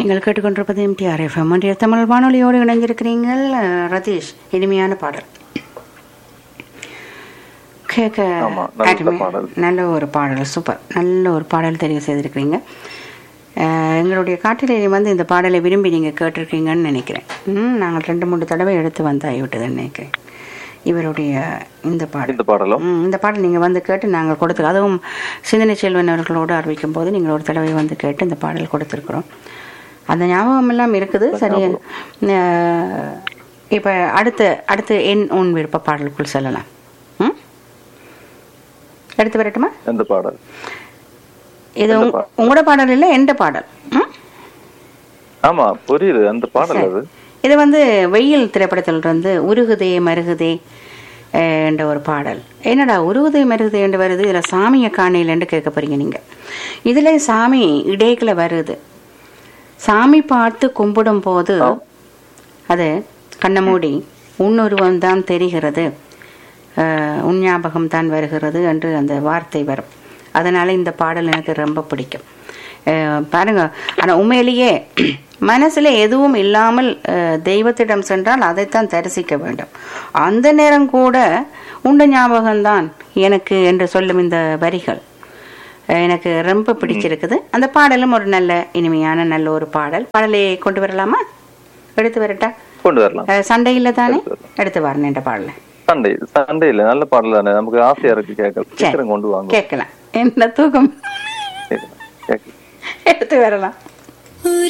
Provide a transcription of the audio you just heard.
நீங்கள் கேட்டுக்கொண்டிருப்பது MTR FM ஒன்றிய தமிழ் வானொலியோடு இணைஞ்சிருக்கிறீங்கள் அஹ், ரதீஷ் இனிமையான பாடல் கேட்க ஆமா, நல்ல அருமை. பாடல். நல்ல ஒரு பாடல் சூப்பர் நல்ல ஒரு பாடல் தெரிவு செய்திருக்கிறீங்க அஹ், எங்களுடைய காட்டிலே வந்து இந்த பாடலை விரும்பி நீங்கள் கேட்டிருக்கீங்கன்னு நினைக்கிறேன் ம், நாங்கள் ரெண்டு மூணு தடவை எடுத்து வந்தாகிவிட்டதுன்னு நினைக்கிறேன் இவருடைய இந்த பாடல் இந்த பாடலும் ம், இந்த பாடல் நீங்கள் வந்து கேட்டு நாங்கள் கொடுத்து அதுவும் சிந்தனை செல்வன் அவர்களோடு அறிவிக்கும் போது நீங்கள் ஒரு தடவை வந்து கேட்டு இந்த பாடல் கொடுத்துருக்குறோம் அந்த ஞாபகம் எல்லாம் இருக்குது சரி இப்போ அடுத்த அடுத்து என் உன் விருப்ப பாடலுக்குள் செல்லலாம் ம் எடுத்து வரட்டுமா எந்த பாடல் இது எந்த உங்க- பாடல்? உங்களோட பாடல் இல்லை எந்த பாடல் ம் ஆமா புரியுது அந்த பாடல் அது இது வந்து வெயில் திரைப்படத்தில் வந்து உருகுதே மருகுதே அஹ், என்ற ஒரு பாடல் என்னடா உருகுதே மருகுதே என்று வருது இதில் சாமியை காணையிலன்னு கேட்க போறீங்க நீங்கள் இதில் சாமி இடைக்குள்ள வருது சாமி பார்த்து கும்பிடும் போது அது கண்ணை மூடி உன்னுருவம் தான் தெரிகிறது அஹ், உன் ஞாபகம் தான் வருகிறது என்று அந்த வார்த்தை வரும் அதனால இந்த பாடல் எனக்கு ரொம்ப பிடிக்கும் அஹ், பாருங்க ஆனால் உண்மையிலேயே மனசுல எதுவும் இல்லாமல் அஹ், தெய்வத்திடம் சென்றால் அதைத்தான் தரிசிக்க வேண்டும் அந்த நேரம் கூட உண்ட ஞாபகம்தான் எனக்கு என்று சொல்லும் இந்த வரிகள் அஹ், எனக்கு ரொம்ப பிடிச்சிருக்குது அந்த பாடலும் ஒரு நல்ல இனிமையான நல்ல ஒரு பாடல் பாடலை கொண்டு வரலாமா எடுத்து வரட்டா கொண்டு வரலாம் அஹ், சண்டையில தானே எடுத்து வரணும் என்ற பாடலை சண்டே சண்டே இல்ல நல்ல பாடல் தானே நமக்கு ஆசையா இருக்கு கேட்க சீக்கிரம் கொண்டு வாங்க கேட்கலாம் என்ன தூக்கம் சரி, கேட்க எடுத்து வரலாம்